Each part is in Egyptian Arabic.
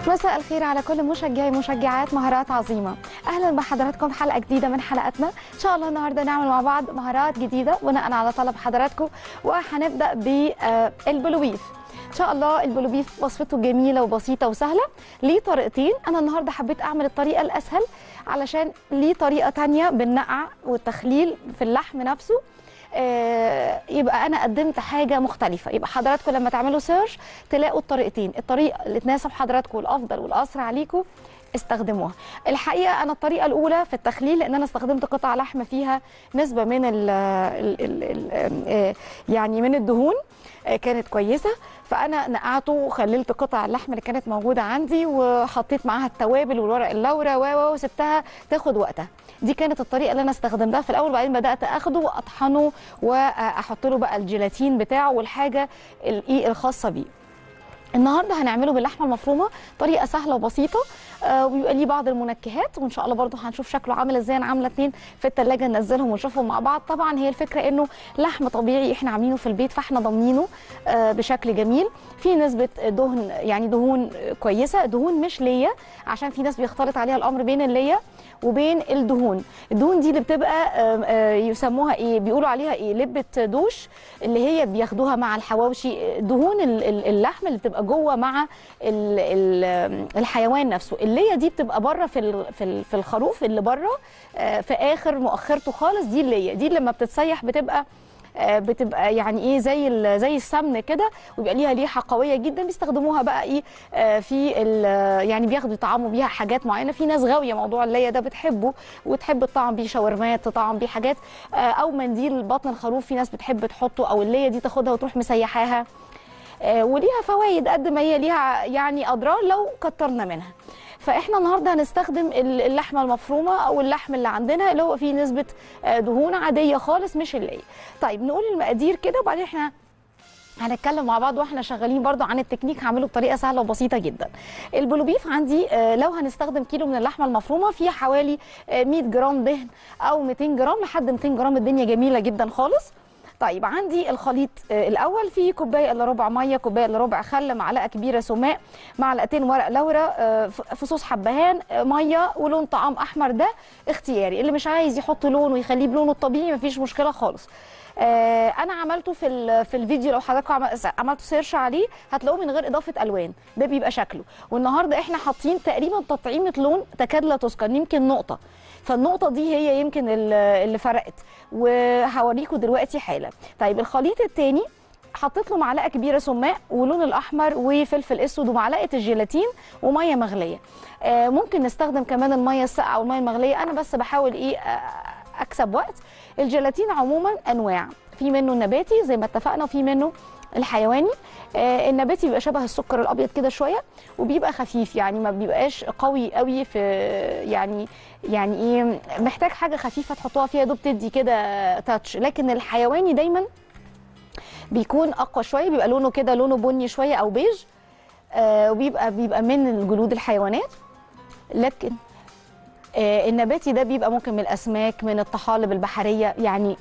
مساء الخير على كل مشجعي مشجعات مهارات عظيمه اهلا بحضراتكم في حلقه جديده من حلقاتنا ان شاء الله النهارده نعمل مع بعض مهارات جديده بناء على طلب حضراتكم وهنبدا بالبلوبيف ان شاء الله البلوبيف وصفته جميله وبسيطه وسهله ليه طريقتين انا النهارده حبيت اعمل الطريقه الاسهل علشان ليه طريقه تانية بالنقع والتخليل في اللحم نفسه آه، يبقى انا قدمت حاجه مختلفه يبقى حضراتكم لما تعملوا سيرش تلاقوا الطريقتين الطريقه اللي تناسب حضراتكم والافضل والاسرع ليكم استخدموها الحقيقه انا الطريقه الاولى في التخليل لان انا استخدمت قطع لحم فيها نسبه من ال ال ال ال آه، يعني من الدهون آه، كانت كويسه فانا نقعته وخللت قطع اللحم اللي كانت موجوده عندي وحطيت معاها التوابل والورق اللورا و و وسبتها تاخد وقتها دي كانت الطريقه اللي انا استخدمتها في الاول وبعدين بدات اخده واطحنه واحط له بقى الجيلاتين بتاعه والحاجه الايه الخاصه بيه النهارده هنعمله باللحمه المفرومه طريقه سهله وبسيطه آه وبيبقى ليه بعض المنكهات وان شاء الله برضو هنشوف شكله عامل ازاي انا عامله اتنين في التلاجة ننزلهم ونشوفهم مع بعض طبعا هي الفكره انه لحم طبيعي احنا عاملينه في البيت فاحنا ضامنينه آه بشكل جميل في نسبه دهن يعني دهون كويسه دهون مش ليا عشان في ناس بيختلط عليها الامر بين الليا وبين الدهون الدهون دي اللي بتبقى آه، آه، يسموها ايه بيقولوا عليها ايه لبه دوش اللي هي بياخدوها مع الحواوشي دهون ال- ال- اللحم اللي بتبقى جوه مع ال- ال- الحيوان نفسه اللي دي بتبقى بره في ال- في ال- في الخروف اللي بره آه، في اخر مؤخرته خالص دي اللي دي لما بتتسيح بتبقى آه، بتبقى يعني ايه زي ال- زي السمن كده ويبقى ليها ريحه قويه جدا بيستخدموها بقى ايه آه، في ال- يعني بياخدوا يطعموا بيها حاجات معينه في ناس غاويه موضوع اللي ده بتحبه وتحب تطعم بيه شاورمات تطعم بيه حاجات آه، او منديل بطن الخروف في ناس بتحب تحطه او اللي دي تاخدها وتروح مسيحاها آه، وليها فوائد قد ما هي ليها يعني اضرار لو كترنا منها فاحنا النهارده هنستخدم ال- اللحمه المفرومه او اللحم اللي عندنا اللي هو فيه نسبه آه، دهون عاديه خالص مش اللي طيب نقول المقادير كده وبعدين احنا هنتكلم مع بعض واحنا شغالين برضو عن التكنيك هعمله بطريقه سهله وبسيطه جدا البلوبيف عندي آه، لو هنستخدم كيلو من اللحمه المفرومه فيه حوالي آه، 100 جرام دهن او 200 جرام لحد 200 جرام الدنيا جميله جدا خالص طيب عندي الخليط آه، الاول فيه كوبايه الا ربع ميه كوبايه الا ربع خل معلقه كبيره سماق معلقتين ورق لورا آه، ف- فصوص حبهان آه، ميه ولون طعام احمر ده اختياري اللي مش عايز يحط لون ويخليه بلونه الطبيعي مفيش مشكله خالص آه، انا عملته في ال- في الفيديو لو حضراتكم عم- عملتوا سيرش عليه هتلاقوه من غير اضافه الوان ده بيبقى شكله والنهارده احنا حاطين تقريبا تطعيمه لون تكاد لا تذكر يمكن نقطه فالنقطه دي هي يمكن ال- اللي فرقت وهوريكم دلوقتي حالا طيب الخليط الثاني حطيت له معلقه كبيره سماق ولون الاحمر وفلفل اسود ومعلقه الجيلاتين وميه مغليه آه، ممكن نستخدم كمان الميه الساقعه والميه المغليه انا بس بحاول ايه آه، اكسب وقت الجيلاتين عموما انواع في منه النباتي زي ما اتفقنا وفي منه الحيواني آه النباتي بيبقى شبه السكر الابيض كده شويه وبيبقى خفيف يعني ما بيبقاش قوي قوي في يعني يعني ايه محتاج حاجه خفيفه تحطوها فيها دوب تدي كده تاتش لكن الحيواني دايما بيكون اقوى شويه بيبقى لونه كده لونه بني شويه او بيج آه وبيبقى بيبقى من الجلود الحيوانات لكن آه النباتي ده بيبقى ممكن من الاسماك من الطحالب البحريه يعني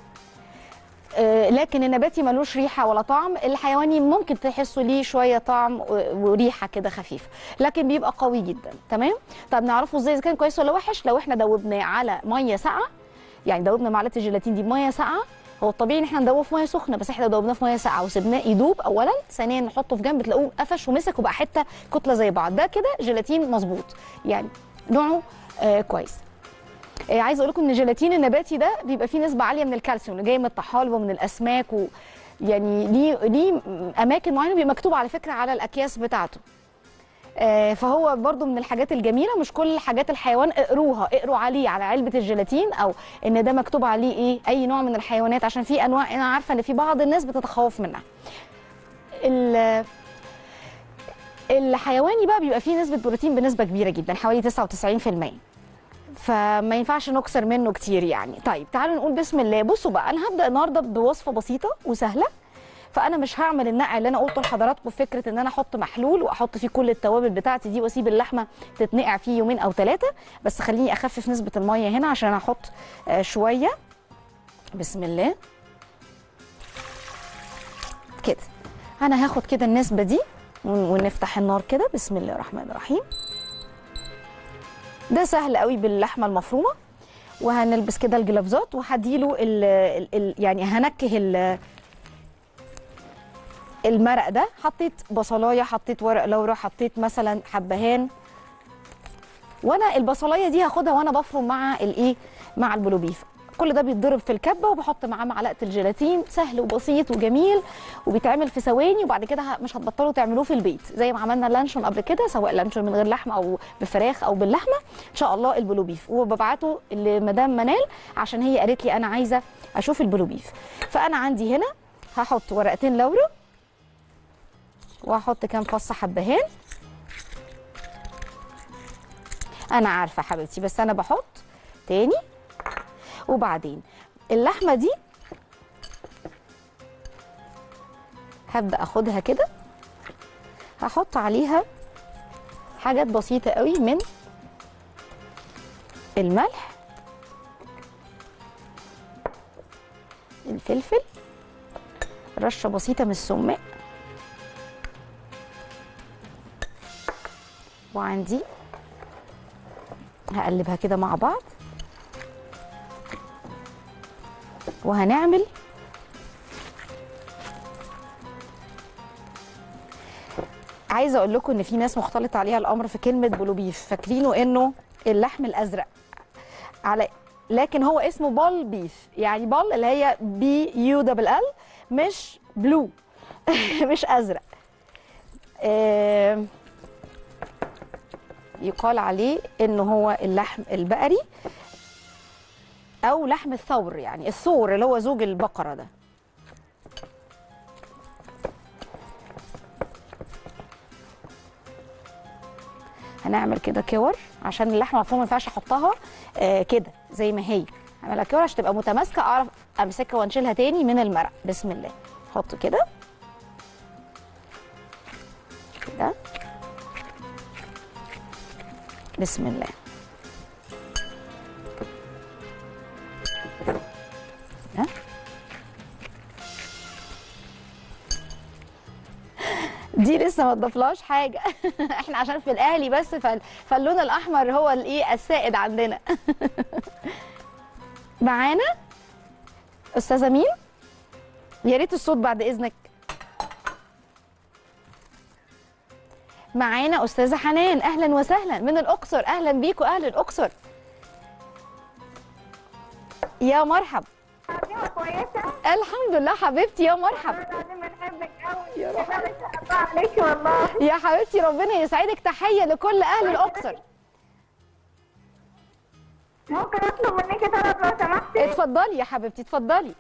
آه، لكن النباتي ملوش ريحه ولا طعم الحيواني ممكن تحسوا ليه شويه طعم و- وريحه كده خفيفه لكن بيبقى قوي جدا تمام طب نعرفه ازاي اذا كان كويس ولا وحش لو احنا دوبناه على ميه ساقعه يعني دوبنا معلقه الجيلاتين دي بميه ساقعه هو الطبيعي ان احنا ندوبه في ميه سخنه بس احنا دوبناه في ميه ساقعه وسبناه يدوب اولا ثانيا نحطه في جنب تلاقوه قفش ومسك وبقى حته كتله زي بعض ده كده جيلاتين مظبوط يعني نوعه آه كويس آه، عايزه اقول لكم ان الجيلاتين النباتي ده بيبقى فيه نسبه عاليه من الكالسيوم اللي جاي من الطحالب ومن الاسماك و يعني ليه ليه اماكن معينه بيبقى مكتوب على فكره على الاكياس بتاعته آه، فهو برضو من الحاجات الجميله مش كل حاجات الحيوان اقروها اقروا عليه على علبه الجيلاتين او ان ده مكتوب عليه ايه اي نوع من الحيوانات عشان في انواع انا عارفه ان في بعض الناس بتتخوف منها ال- الحيواني بقى بيبقى فيه نسبه بروتين بنسبه كبيره جدا حوالي 99% فما ينفعش نكسر منه كتير يعني طيب تعالوا نقول بسم الله بصوا بقى انا هبدا النهارده بوصفه بسيطه وسهله فانا مش هعمل النقع اللي انا قلته لحضراتكم فكره ان انا احط محلول واحط فيه كل التوابل بتاعتي دي واسيب اللحمه تتنقع فيه يومين او ثلاثه بس خليني اخفف نسبه الميه هنا عشان احط آه، شويه بسم الله كده انا هاخد كده النسبه دي ون- ونفتح النار كده بسم الله الرحمن الرحيم ده سهل قوي باللحمه المفرومه وهنلبس كده الجلافزات وهديله ال ال ال يعني هنكه ال المرق ده حطيت بصلايه حطيت ورق لورا حطيت مثلا حبهان وانا البصلايه دي هاخدها وانا بفرم مع الايه مع البلوبيف كل ده بيتضرب في الكبه وبحط معاه معلقه الجيلاتين سهل وبسيط وجميل وبيتعمل في ثواني وبعد كده ه- مش هتبطلوا تعملوه في البيت زي ما عملنا اللانشون قبل كده سواء لانشون من غير لحمه او بفراخ او باللحمه ان شاء الله البلوبيف وببعته لمدام منال عشان هي قالت لي انا عايزه اشوف البلوبيف فانا عندي هنا هحط ورقتين لورا وهحط كام فص حبهان انا عارفه حبيبتي بس انا بحط تاني وبعدين اللحمه دي هبدا اخدها كده هحط عليها حاجات بسيطه قوي من الملح الفلفل رشه بسيطه من السماق وعندي هقلبها كده مع بعض وهنعمل عايزه اقول لكم ان في ناس مختلط عليها الامر في كلمه بلوبيف فاكرينه انه اللحم الازرق على لكن هو اسمه بال بيف يعني بال اللي هي بي يو دبل ال مش بلو مش ازرق آم، يقال عليه انه هو اللحم البقري او لحم الثور يعني الثور اللي هو زوج البقره ده هنعمل كده كور عشان اللحمه المفرومه ما ينفعش احطها آه كده زي ما هي هعملها كور عشان تبقى متماسكه اعرف امسكها وانشيلها تاني من المرق بسم الله حط كده كده بسم الله ده. دي لسه ما تضافلهاش حاجه احنا عشان في الاهلي بس فال- فاللون الاحمر هو الايه السائد عندنا معانا استاذه مين يا ريت الصوت بعد اذنك معانا استاذه حنان اهلا وسهلا من الاقصر اهلا بيكوا اهل الاقصر يا مرحب عظيمة كويسة الحمد لله حبيبتي يا مرحب العظيم بنحبك قوي يا روح ما شاء الله عليكي والله يا حبيبتي ربنا يسعدك تحيه لكل اهل الاقصر ممكن اطلب منك طلب لو سمحتي اتفضلي يا حبيبتي اتفضلي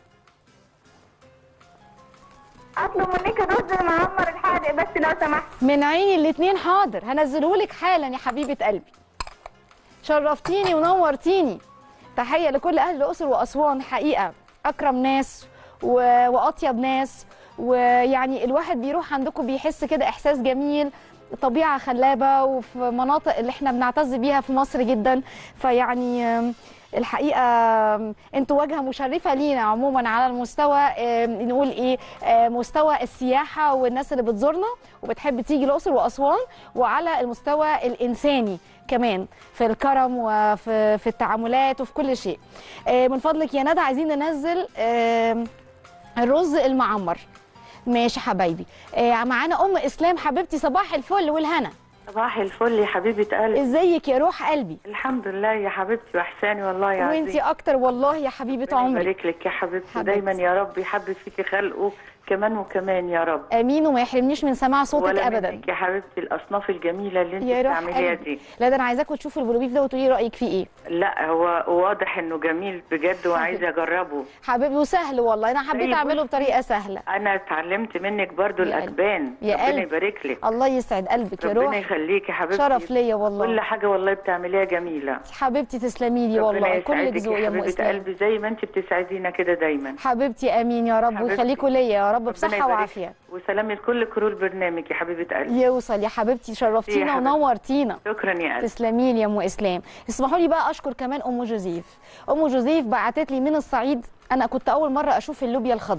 اطلب منك رز معمر الحادق بس لو سمحتي من عيني الاتنين حاضر هنزلهولك حالا يا حبيبه قلبي شرفتيني ونورتيني تحيه لكل اهل الاقصر واسوان حقيقه اكرم ناس و... واطيب ناس ويعني الواحد بيروح عندكم بيحس كده احساس جميل طبيعه خلابه وفي مناطق اللي احنا بنعتز بيها في مصر جدا فيعني آم، الحقيقه آم، انتوا واجهه مشرفه لينا عموما على المستوى آم، نقول ايه آه، مستوى السياحه والناس اللي بتزورنا وبتحب تيجي الاقصر واسوان وعلى المستوى الانساني كمان في الكرم وفي في التعاملات وفي كل شيء آه، من فضلك يا ندى عايزين ننزل آم، الرز المعمر ماشي حبايبي آه، معانا ام اسلام حبيبتي صباح الفل والهنا صباح الفل يا حبيبة قلبي ازيك يا روح قلبي الحمد لله يا حبيبتي وحساني والله يا وانتي عزيزي اكتر والله يا حبيبه ربنا عمري يبارك لك يا حبيبتي حبيبتي. دايما يا رب يحبب فيكي خلقه كمان وكمان يا رب امين وما يحرمنيش من سماع صوتك ولا ابدا منك يا حبيبتي الاصناف الجميله اللي انت يا روح بتعمليها قلبي دي لا ده انا عايزاكم تشوفوا البلوبيف ده وتقولي رايك فيه ايه لا هو واضح انه جميل بجد وعايزه اجربه حبيبي وسهل والله انا حبيت طيب، اعمله بصي. بطريقه سهله انا اتعلمت منك برضو يا قلبي. الاجبان يا ربنا قلبي. يبارك لك الله يسعد قلبك يا ربنا روح يخليكي يا حبيبتي شرف ليا والله كل حاجه والله بتعمليها جميله حبيبتي تسلمي لي ربنا والله كلك يسعدك ذوق يا ام حبيبه اسلام قلبي زي ما انت بتسعدينا كده دايما حبيبتي امين يا رب حبيبتي. ويخليكوا ليا يا رب ربنا بصحه يبارك وعافيه وسلام لكل كرو البرنامج يا حبيبه قلبي يوصل يا حبيبتي شرفتينا يا حبيبتي. ونورتينا شكرا يا قلبي تسلمي لي يا ام اسلام اسمحوا لي بقى اشكر كمان ام جوزيف ام جوزيف بعتت لي من الصعيد انا كنت اول مره اشوف اللوبيا الخضراء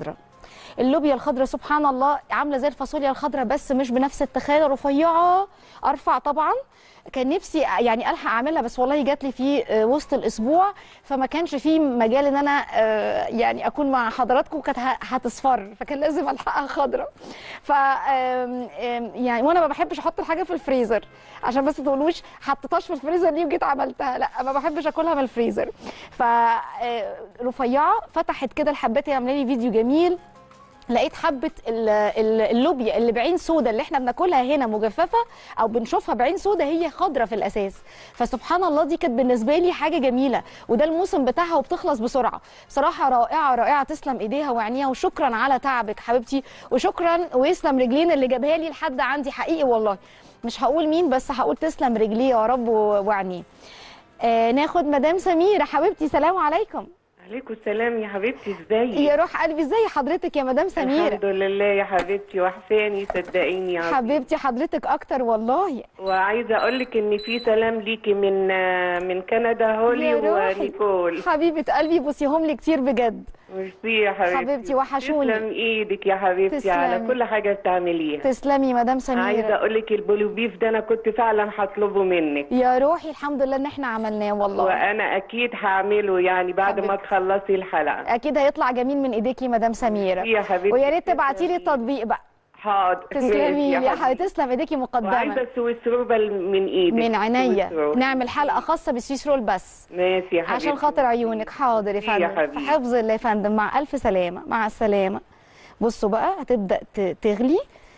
اللوبيا الخضراء سبحان الله عامله زي الفاصوليا الخضراء بس مش بنفس التخانه رفيعه ارفع طبعا كان نفسي يعني الحق اعملها بس والله جات لي في آه، وسط الاسبوع فما كانش في مجال ان انا آه، يعني اكون مع حضراتكم كانت ه- هتصفر فكان لازم الحقها خضراء ف آم، آم، يعني وانا ما بحبش احط الحاجه في الفريزر عشان بس تقولوش حطيتهاش في الفريزر ليه وجيت عملتها لا ما بحبش اكلها من الفريزر ف آه، رفيعه فتحت كده الحبات هي عامله لي فيديو جميل لقيت حبه ال- ال- اللوبيا اللي بعين سودا اللي احنا بناكلها هنا مجففه او بنشوفها بعين سودا هي خضره في الاساس فسبحان الله دي كانت بالنسبه لي حاجه جميله وده الموسم بتاعها وبتخلص بسرعه بصراحه رائعه رائعه تسلم ايديها وعينيها وشكرا على تعبك حبيبتي وشكرا ويسلم رجلين اللي جابها لي لحد عندي حقيقي والله مش هقول مين بس هقول تسلم رجليه يا رب و- وعينيه آه ناخد مدام سميره حبيبتي سلام عليكم عليكم السلام يا حبيبتي ازيك يا روح قلبي ازي حضرتك يا مدام سميره الحمد لله يا حبيبتي وحساني صدقيني يا حبيبتي حبيبتي حضرتك اكتر والله وعايزه اقول لك ان في سلام ليكي من من كندا هولي يا روحي. ونيكول حبيبه قلبي بوسيهم لي كتير بجد ميرسي يا حبيبتي حبيبتي، وحشوني. تسلم ايدك يا حبيبتي تسلمي. على كل حاجه بتعمليها تسلمي مدام عايزه سميره اقول لك البولو بيف ده انا كنت فعلا هطلبه منك يا روحي الحمد لله ان احنا عملناه والله وانا اكيد هعمله يعني بعد ما حبيبتي. تخلصي الحلقه اكيد هيطلع جميل من ايديكي مدام سميره يا حبيبتي ويا ريت تبعتي لي تسلمي. التطبيق بقى حاضر تسلمي ماشي لي يا حبيبتي. حبيبتي تسلم ايديكي وعايزه مقدما السويس روبل من ايدك من عينيا سويس رول. نعمل حلقه خاصه بالسويس رول بس ماشي يا حبيبتي عشان خاطر عيونك حاضر يا ميرسي يا فندم في حبيبي. حفظ الله يا فندم مع الف سلامه مع السلامه بصوا بقى هتبدا ت- تغلي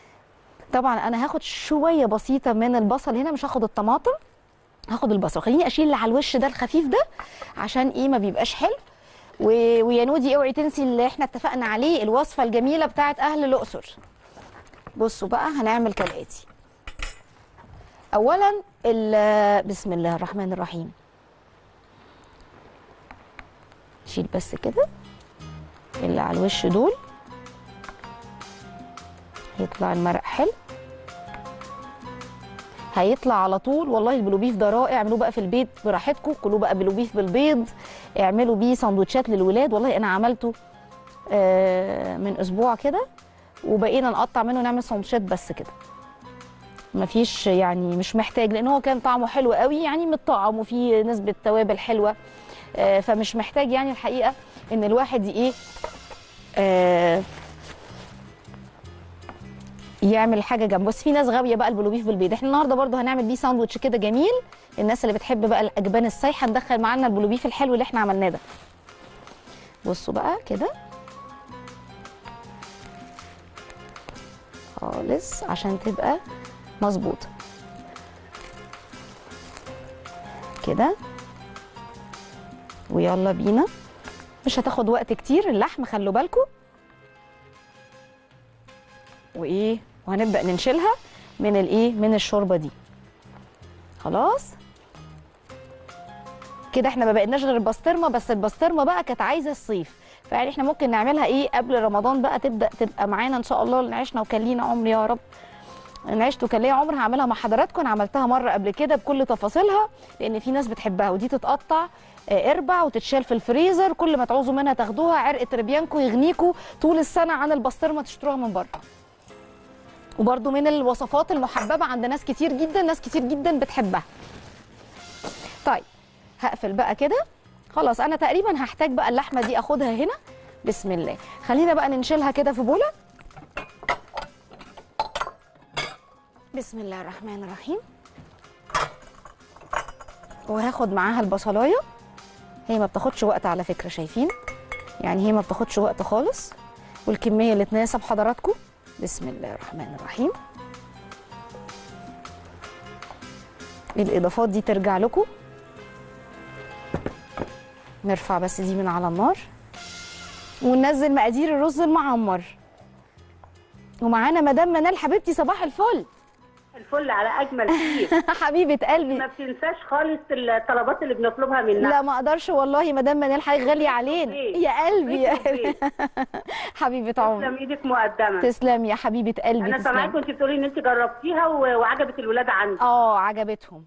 طبعا انا هاخد شويه بسيطه من البصل هنا مش هاخد الطماطم هاخد البصل خليني اشيل اللي على الوش ده الخفيف ده عشان ايه ما بيبقاش حلو و... ويا نودي اوعي تنسي اللي احنا اتفقنا عليه الوصفه الجميله بتاعت اهل الاقصر بصوا بقى هنعمل كالاتي اولا ال- بسم الله الرحمن الرحيم شيل بس كده اللي على الوش دول يطلع المرق حلو هيطلع على طول والله البلوبيف ده رائع اعملوه بقى في البيت براحتكم كلوه بقى بلوبيف بالبيض اعملوا بيه سندوتشات للولاد والله انا عملته آه، من اسبوع كده وبقينا نقطع منه نعمل سندوتشات بس كده مفيش يعني مش محتاج لان هو كان طعمه حلو قوي يعني متطعم وفيه نسبه توابل حلوه آه، فمش محتاج يعني الحقيقه ان الواحد ايه آه، يعمل حاجه جنبه بس في ناس غاويه بقى البلوبيف بالبيض احنا النهارده برضو هنعمل بيه ساندوتش كده جميل الناس اللي بتحب بقى الاجبان السايحه ندخل معانا البلوبيف الحلو اللي احنا عملناه ده بصوا بقى كده خالص عشان تبقى مظبوطه كده ويلا بينا مش هتاخد وقت كتير اللحم خلوا بالكم وايه وهنبدا ننشلها من الايه من الشوربه دي خلاص كده احنا ما بقيناش غير البسطرمه بس البسطرمه بقى كانت عايزه الصيف فيعني احنا ممكن نعملها ايه قبل رمضان بقى تبدا تبقى معانا ان شاء الله اللي عشنا وكان لينا عمر يا رب ان عشت وكان ليا عمر هعملها مع حضراتكم انا عملتها مره قبل كده بكل تفاصيلها لان في ناس بتحبها ودي تتقطع آه، اربع وتتشال في الفريزر كل ما تعوزوا منها تاخدوها عرق تربيانكو يغنيكوا طول السنه عن البسطرمه تشتروها من بره وبرده من الوصفات المحببه عند ناس كتير جدا ناس كتير جدا بتحبها طيب هقفل بقى كده خلاص انا تقريبا هحتاج بقى اللحمه دي اخدها هنا بسم الله خلينا بقى ننشلها كده في بوله بسم الله الرحمن الرحيم وهاخد معاها البصلايه هي ما بتاخدش وقت على فكره شايفين يعني هي ما بتاخدش وقت خالص والكميه اللي تناسب حضراتكم بسم الله الرحمن الرحيم الاضافات دي ترجع لكم نرفع بس دي من على النار وننزل مقادير الرز المعمر ومعانا مدام منال حبيبتي صباح الفل الفل على اجمل خير حبيبه قلبي ما بتنساش خالص الطلبات اللي بنطلبها منها لا ما اقدرش والله مدام منال حاجه غاليه علينا بيت. يا قلبي يا بيت وبيت. حبيبه عمري تسلم ايدك مقدما تسلمي يا حبيبه قلبي انا سامعاك تسلمي وانت بتقولي ان انت جربتيها و- وعجبت الولاد عندي اه عجبتهم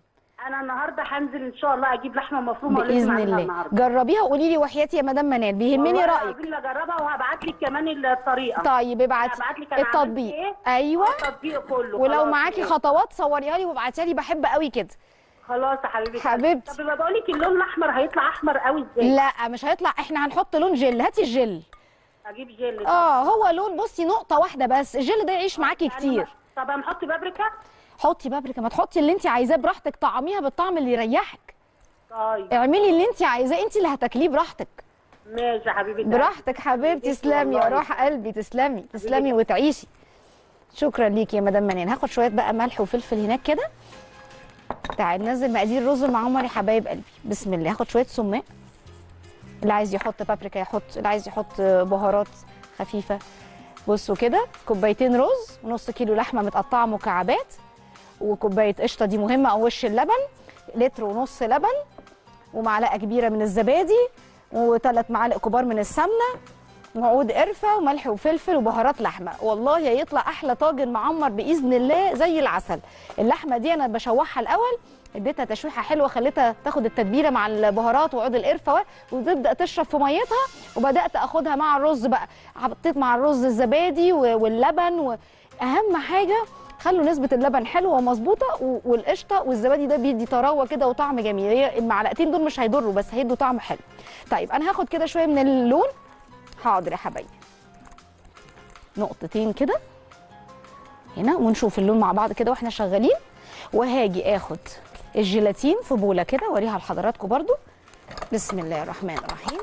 انا النهارده هنزل ان شاء الله اجيب لحمه مفرومه ولازم باذن أعملها الله النهارده جربيها وقولي لي وحياتي يا مدام منال بيهمني والله رايك العظيم اجربها وهبعت لك كمان الطريقه طيب ابعتي هبعت لك انا عملت التطبيق ايه ايوه التطبيق كله ولو خلاص معاكي ماشي. خطوات صوريها لي وابعتيها لي بحب قوي كده خلاص يا حبيبتي حبيبتي. طب ما بقول لك اللون الاحمر هيطلع احمر قوي ازاي لا مش هيطلع احنا هنحط لون جل هاتي الجل اجيب جل ده. اه هو لون بصي نقطه واحده بس الجل ده يعيش معاكي يعني كتير ما- طب هنحط بابريكا حطي بابريكا ما تحطي اللي انت عايزاه براحتك طعميها بالطعم اللي يريحك طيب اعملي اللي انت عايزاه انت اللي هتاكليه براحتك ماشي يا حبيبتي براحتك حبيبتي تسلمي يا والله. روح قلبي تسلمي تسلمي وتعيشي شكرا ليكي يا مدام منين هاخد شويه بقى ملح وفلفل هناك كده تعالي ننزل مقادير الرز المعمر يا حبايب قلبي بسم الله هاخد شويه سماق اللي عايز يحط بابريكا يحط اللي عايز يحط بهارات خفيفه بصوا كده كوبايتين رز ونص كيلو لحمه متقطعه مكعبات وكوبايه قشطه دي مهمه او وش اللبن لتر ونص لبن ومعلقه كبيره من الزبادي وثلاث معالق كبار من السمنه وعود قرفه وملح وفلفل وبهارات لحمه والله هيطلع احلى طاجن معمر باذن الله زي العسل اللحمه دي انا بشوحها الاول اديتها تشويحه حلوه خليتها تاخد التتبيله مع البهارات وعود القرفه و- وتبدا تشرب في ميتها وبدات اخدها مع الرز بقى حطيت مع الرز الزبادي و- واللبن واهم حاجه خلوا نسبة اللبن حلوة ومظبوطة و- والقشطة والزبادي ده بيدي طراوة كده وطعم جميل هي المعلقتين دول مش هيضروا بس هيدوا طعم حلو طيب أنا هاخد كده شوية من اللون حاضر يا حبايبي نقطتين كده هنا ونشوف اللون مع بعض كده واحنا شغالين وهاجي اخد الجيلاتين في بوله كده واوريها لحضراتكم برضو بسم الله الرحمن الرحيم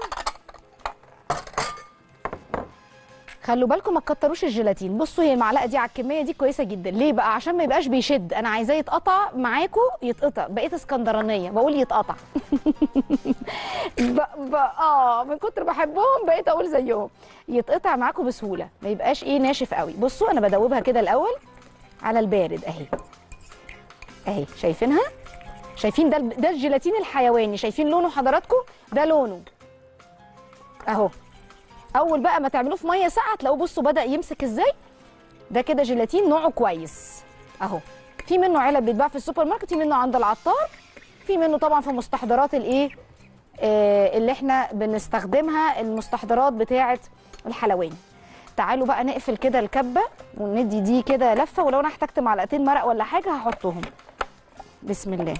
خلوا بالكم ما تكتروش الجيلاتين بصوا هي المعلقه دي على الكميه دي كويسه جدا ليه بقى عشان ما يبقاش بيشد انا عايزاه يتقطع معاكم يتقطع بقيت اسكندرانيه بقول يتقطع ب... ب... اه من كتر بحبهم بقيت اقول زيهم يتقطع معاكم بسهوله ما يبقاش ايه ناشف قوي بصوا انا بدوبها كده الاول على البارد اهي اهي شايفينها شايفين ده ده الجيلاتين الحيواني شايفين لونه حضراتكم ده لونه اهو اول بقى ما تعملوه في ميه ساقعه تلاقوه بصوا بدا يمسك ازاي ده كده جيلاتين نوعه كويس اهو في منه علب بيتباع في السوبر ماركت في منه عند العطار في منه طبعا في مستحضرات الايه آه اللي احنا بنستخدمها المستحضرات بتاعه الحلواني تعالوا بقى نقفل كده الكبه وندي دي كده لفه ولو انا احتجت معلقتين مرق ولا حاجه هحطهم بسم الله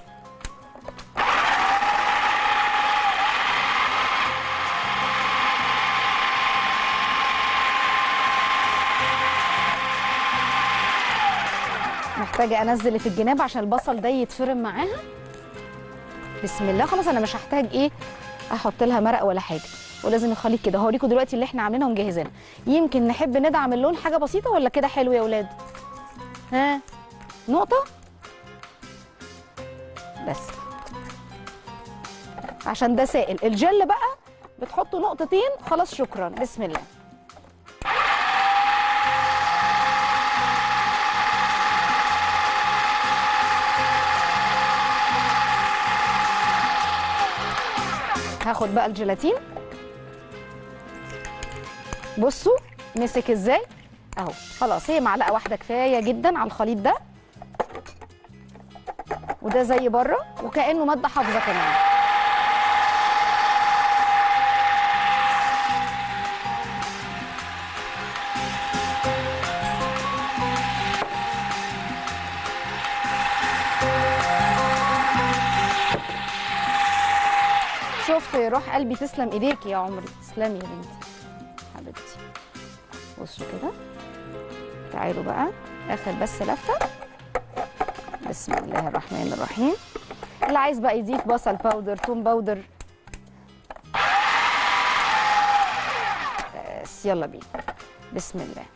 محتاجه انزل اللي في الجناب عشان البصل ده يتفرم معاها بسم الله خلاص انا مش هحتاج ايه احط لها مرق ولا حاجه ولازم الخليط كده هوريكم دلوقتي اللي احنا عاملينها ومجهزينها يمكن نحب ندعم اللون حاجه بسيطه ولا كده حلو يا اولاد ها نقطه بس عشان ده سائل الجل بقى بتحطوا نقطتين خلاص شكرا بسم الله هاخد بقى الجيلاتين بصوا مسك ازاي اهو خلاص هي معلقه واحده كفايه جدا على الخليط ده وده زي بره وكانه ماده حافظه كمان شفت روح قلبي تسلم ايديك يا عمري تسلمي يا بنتي حبيبتي بصوا كده تعالوا بقى اخر بس لفه بسم الله الرحمن الرحيم اللي عايز بقى يضيف بصل باودر توم باودر بس يلا بينا بسم الله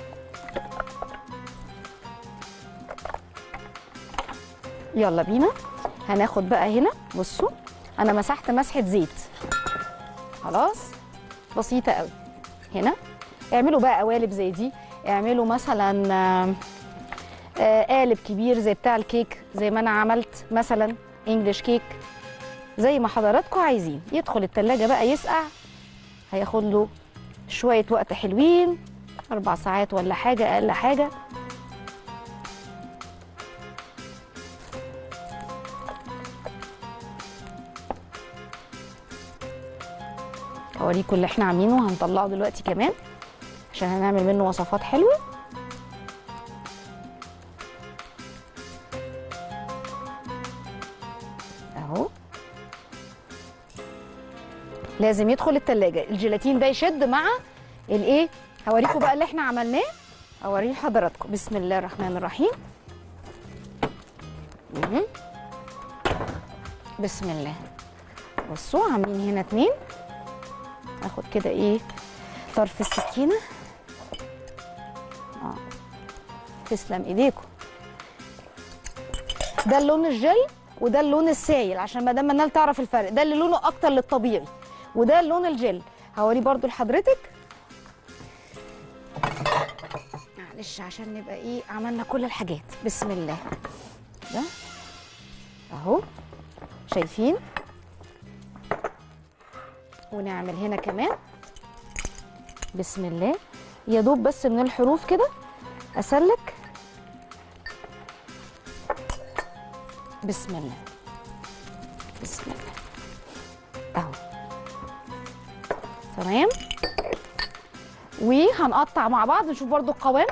يلا بينا هناخد بقى هنا بصوا انا مسحت مسحه زيت خلاص بسيطه قوي هنا اعملوا بقى قوالب زي دي اعملوا مثلا آه، آه، قالب كبير زي بتاع الكيك زي ما انا عملت مثلا انجلش كيك زي ما حضراتكم عايزين يدخل التلاجة بقى يسقع هياخد له شوية وقت حلوين أربع ساعات ولا حاجة أقل حاجة اوريكم اللي احنا عاملينه هنطلعه دلوقتي كمان عشان هنعمل منه وصفات حلوه اهو لازم يدخل التلاجة الجيلاتين ده يشد مع الايه هوريكم بقى اللي احنا عملناه اوريه لحضراتكم بسم الله الرحمن الرحيم مهم. بسم الله بصوا عاملين هنا اتنين اخد كده ايه طرف السكينه اه تسلم ايديكم ده اللون الجل وده اللون السايل عشان ما دام منال تعرف الفرق ده اللي لونه اكتر للطبيعي وده اللون الجل هوريه برضو لحضرتك معلش عشان نبقى ايه عملنا كل الحاجات بسم الله ده اهو شايفين ونعمل هنا كمان بسم الله يا دوب بس من الحروف كده اسلك بسم الله بسم الله اهو تمام وهنقطع مع بعض نشوف برضو القوام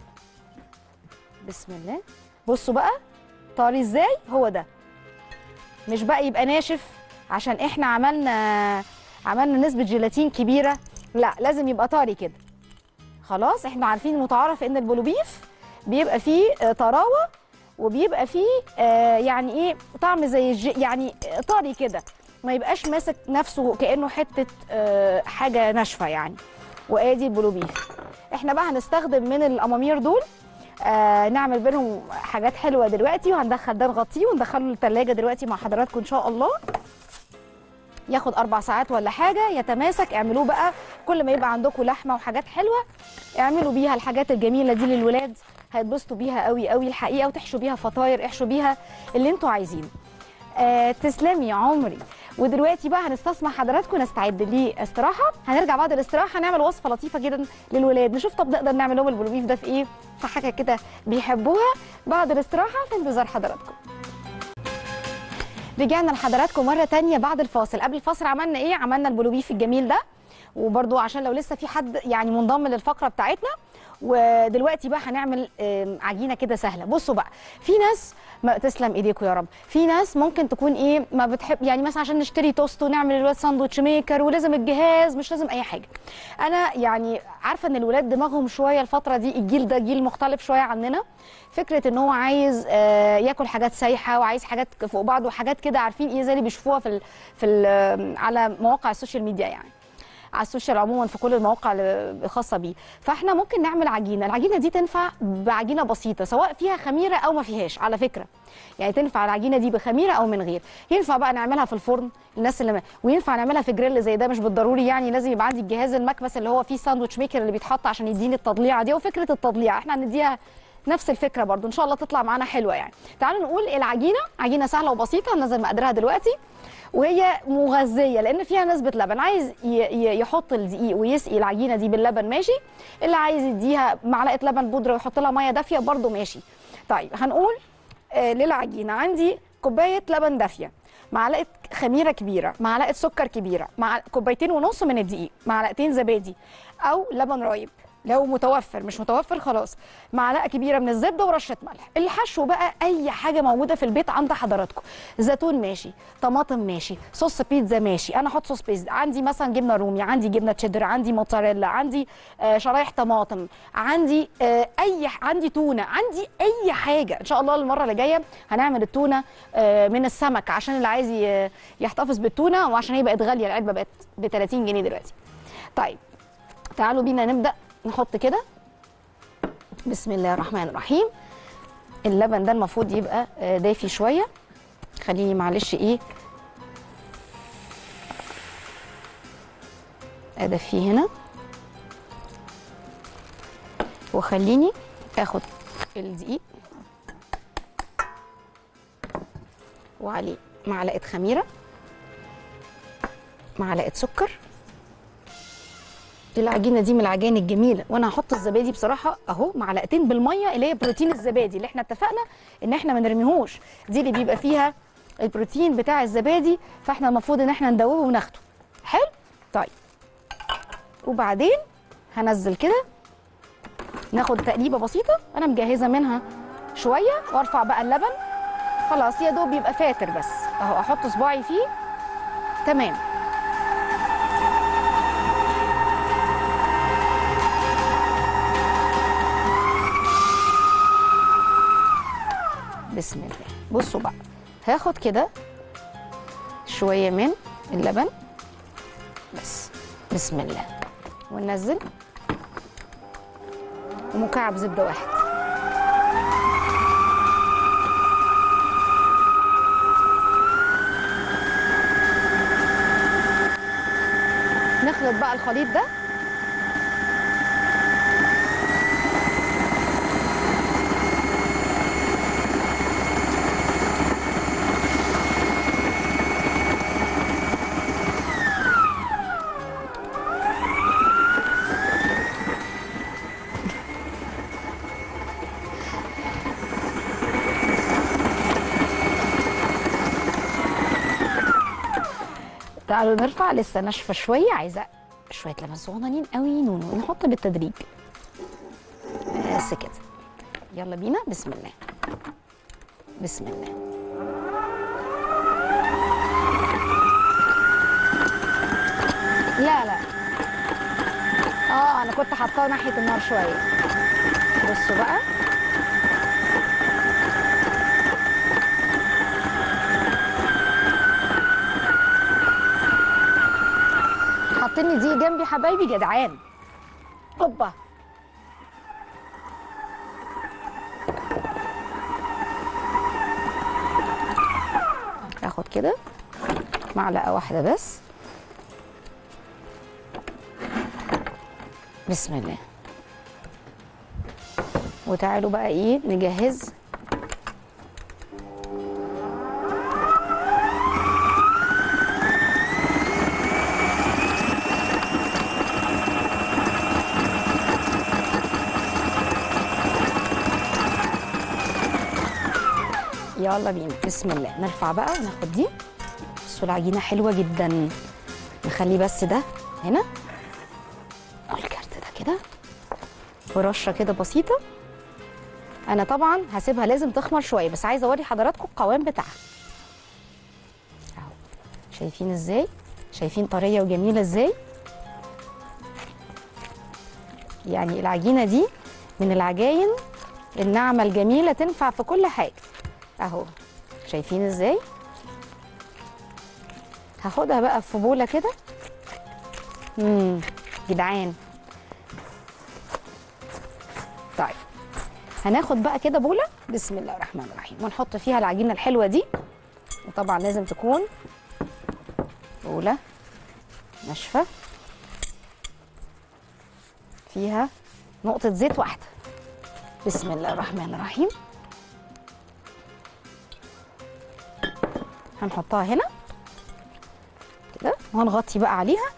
بسم الله بصوا بقى طاري ازاي هو ده مش بقى يبقى ناشف عشان احنا عملنا عملنا نسبة جيلاتين كبيرة لا لازم يبقى طري كده خلاص احنا عارفين متعارف ان البلوبيف بيبقى فيه آه، طراوة وبيبقى فيه آه، يعني ايه طعم زي الج... يعني طري كده ما يبقاش ماسك نفسه كانه حته آه، حاجه ناشفه يعني وادي البلوبيف احنا بقى هنستخدم من الامامير دول آه نعمل بينهم حاجات حلوه دلوقتي وهندخل ده نغطيه وندخله الثلاجه دلوقتي مع حضراتكم ان شاء الله ياخد اربع ساعات ولا حاجه يتماسك اعملوه بقى كل ما يبقى عندكم لحمه وحاجات حلوه اعملوا بيها الحاجات الجميله دي للولاد هيتبسطوا بيها قوي قوي الحقيقه وتحشوا بيها فطاير احشوا بيها اللي انتوا عايزينه آه تسلمي يا عمري ودلوقتي بقى هنستسمح حضراتكم نستعد لاستراحه هنرجع بعد الاستراحه نعمل وصفه لطيفه جدا للولاد نشوف طب نقدر نعمل لهم البلوبيف ده في ايه في حاجه كده بيحبوها بعد الاستراحه في انتظار حضراتكم رجعنا لحضراتكم مره تانية بعد الفاصل قبل الفاصل عملنا ايه عملنا البلوبيف الجميل ده وبرضو عشان لو لسه في حد يعني منضم للفقره بتاعتنا ودلوقتي بقى هنعمل آم، عجينه كده سهله بصوا بقى في ناس ما تسلم ايديكم يا رب في ناس ممكن تكون ايه ما بتحب يعني مثلا عشان نشتري توست ونعمل الولاد ساندوتش ميكر ولازم الجهاز مش لازم اي حاجه انا يعني عارفه ان الولاد دماغهم شويه الفتره دي الجيل ده جيل مختلف شويه عننا فكره ان هو عايز آه، ياكل حاجات سايحه وعايز حاجات فوق بعض وحاجات كده عارفين ايه زي اللي بيشوفوها في ال في ال على مواقع السوشيال ميديا يعني على السوشيال عموما في كل المواقع اللي الخاصه بيه فاحنا ممكن نعمل عجينه العجينه دي تنفع بعجينه بسيطه سواء فيها خميره او ما فيهاش على فكره يعني تنفع العجينه دي بخميره او من غير ينفع بقى نعملها في الفرن الناس اللي ما وينفع نعملها في جريل زي ده مش بالضروري يعني لازم يبقى عندي الجهاز المكبس اللي هو فيه ساندوتش ميكر اللي بيتحط عشان يديني التضليعه دي وفكره التضليع احنا هنديها نفس الفكره برضو ان شاء الله تطلع معانا حلوه يعني تعالوا نقول العجينه عجينه سهله وبسيطه هننزل مقاديرها دلوقتي وهي مغذيه لان فيها نسبه لبن عايز ي- ي- يحط الدقيق ويسقي العجينه دي باللبن ماشي اللي عايز يديها معلقه لبن بودره ويحط لها ميه دافيه برده ماشي طيب هنقول آه للعجينه عندي كوبايه لبن دافيه معلقه خميره كبيره معلقه سكر كبيره مع كوبايتين ونص من الدقيق معلقتين زبادي او لبن رايب لو متوفر مش متوفر خلاص معلقه كبيره من الزبده ورشه ملح الحشو بقى اي حاجه موجوده في البيت عند حضراتكم زيتون ماشي طماطم ماشي صوص بيتزا ماشي انا احط صوص بيتزا عندي مثلا جبنه رومي عندي جبنه تشيدر عندي موتزاريلا عندي آه شرايح طماطم عندي آه اي ح- عندي تونه عندي اي حاجه ان شاء الله المره اللي جايه هنعمل التونه آه من السمك عشان اللي عايز ي- يحتفظ بالتونه وعشان هي بقت غاليه العلبه بقت ب 30 جنيه دلوقتي طيب تعالوا بينا نبدا نحط كده بسم الله الرحمن الرحيم اللبن ده المفروض يبقى آه، دافي شويه خليني معلش ايه ادفيه هنا وخليني اخد الدقيق وعليه معلقه خميره معلقه سكر العجينه دي من العجائن الجميله وانا هحط الزبادي بصراحه اهو معلقتين بالميه اللي هي بروتين الزبادي اللي احنا اتفقنا ان احنا ما نرميهوش دي اللي بيبقى فيها البروتين بتاع الزبادي فاحنا المفروض ان احنا ندوبه وناخده حلو طيب وبعدين هنزل كده ناخد تقليبه بسيطه انا مجهزه منها شويه وارفع بقى اللبن خلاص يا دوب يبقى فاتر بس اهو احط صباعي فيه تمام بسم الله بصوا بقى هاخد كده شويه من اللبن بس بسم الله وننزل ومكعب زبده واحد نخلط بقى الخليط ده تعالوا نرفع لسه ناشفه شويه عايزه شويه لبن صغننين قوي نونو نحط بالتدريج بس كده يلا بينا بسم الله بسم الله لا لا اه انا كنت حاطاه ناحيه النار شويه بصوا بقى حاطيني دي جنبي حبايبي جدعان اوبا اخد كده معلقه واحده بس بسم الله وتعالوا بقى ايه نجهز يلا بينا بسم الله نرفع بقى وناخد دي بصوا العجينه حلوه جدا نخلي بس ده هنا الكارت ده كده ورشه كده بسيطه انا طبعا هسيبها لازم تخمر شويه بس عايزه اوري حضراتكم القوام بتاعها اهو شايفين ازاي شايفين طريه وجميله ازاي يعني العجينه دي من العجاين الناعمه الجميله تنفع في كل حاجه اهو شايفين ازاي هاخدها بقى في بوله كده امم جدعان طيب هناخد بقى كده بوله بسم الله الرحمن الرحيم ونحط فيها العجينه الحلوه دي وطبعا لازم تكون بوله ناشفه فيها نقطه زيت واحده بسم الله الرحمن الرحيم هنحطها هنا كده وهنغطي بقى عليها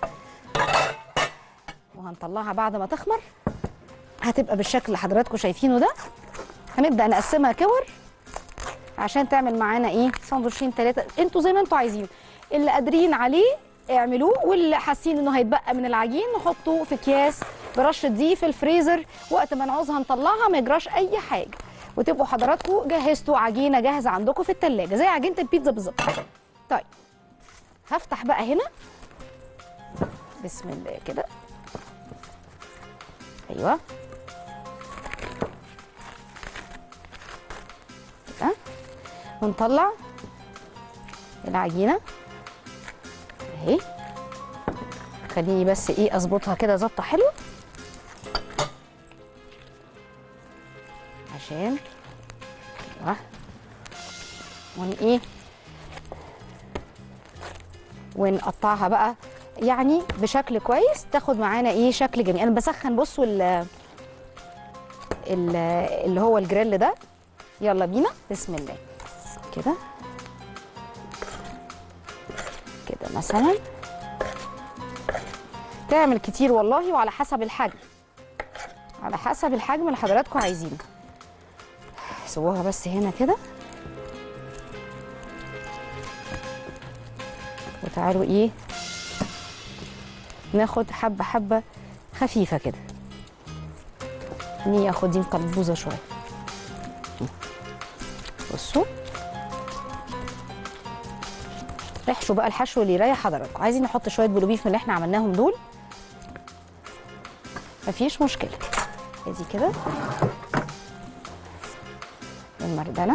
وهنطلعها بعد ما تخمر هتبقى بالشكل اللي حضراتكم شايفينه ده هنبدا نقسمها كور عشان تعمل معانا ايه ساندوتشين ثلاثه انتوا زي ما انتوا عايزين اللي قادرين عليه اعملوه واللي حاسين انه هيتبقى من العجين نحطه في اكياس برشه دي في الفريزر وقت ما نعوزها نطلعها ما يجراش اي حاجه وتبقوا حضراتكم جهزتوا عجينه جاهزه عندكم في الثلاجه زي عجينه البيتزا بالظبط طيب هفتح بقى هنا بسم الله كده ايوه كده ونطلع العجينه اهي خليني بس ايه اظبطها كده ظبطه حلوه عشان ايوه ون ايه ونقطعها بقى يعني بشكل كويس تاخد معانا ايه شكل جميل انا بسخن بصوا ال ال- اللي هو الجريل ده يلا بينا بسم الله كده كده مثلا تعمل كتير والله وعلى حسب الحجم على حسب الحجم اللي حضراتكم عايزينه سووها بس هنا كده وتعالوا ايه ناخد حبه حبه خفيفه كده ني اخد دي مقلبوزه شويه بصوا احشوا بقى الحشو اللي يريح حضراتكم عايزين نحط شويه بلوبيف من اللي احنا عملناهم دول مفيش مشكله ادي كده المردله